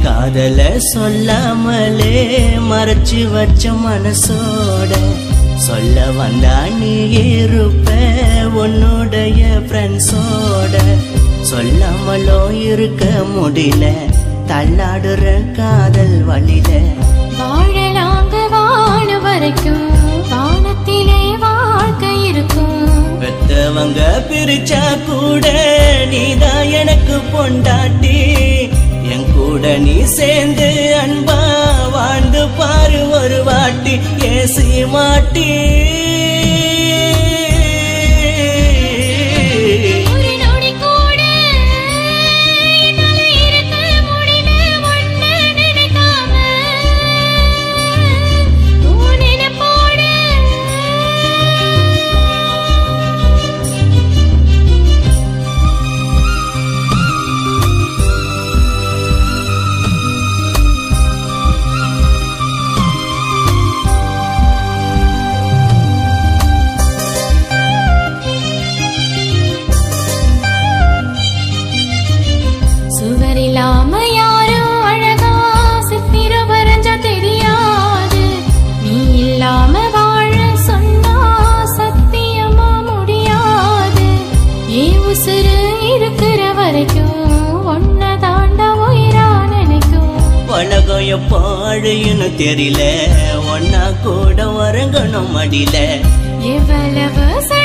காதல சொல்லாமலே மறைச்சு வச்ச மனசோட சொல்ல வந்தா நீ இருப்ப உன்னுடைய ஃப்ரெண்ட்ஸோட சொல்லாமலோ இருக்க முடியல தள்ளாடுற காதல் வழியில வாழலாங்க வாழ வரைக்கும் வானத்திலே வாழ்க்கை இருக்கும் பெத்தவங்க பிரிச்சா கூட நீதான் எனக்கு பொண்டாட்டி என் கூட நீ சேர்ந்து அன்பா வாழ்ந்து பாரு ஒரு வாட்டி ஏசி மாட்டி ஒரு நொடி கூட என்னால இருக்க முடியல ஒண்ணு நினைக்காம உன் நினைப்போட சுவர் இல்லாம யாரும் அழகா சித்திரம் வரைஞ்சா தெரியாது நீ இல்லாம வாழ சொன்னா சத்தியமா முடியாது ஏ உசுறு இருக்கிற வரைக்கும் ஒன்ன தாண்ட உயிரா நினைக்கும் உலகம் எப்போ அழியுன்னு தெரியல ஒன்னா கூட வரங்கணும் மடியில எவ்வளவு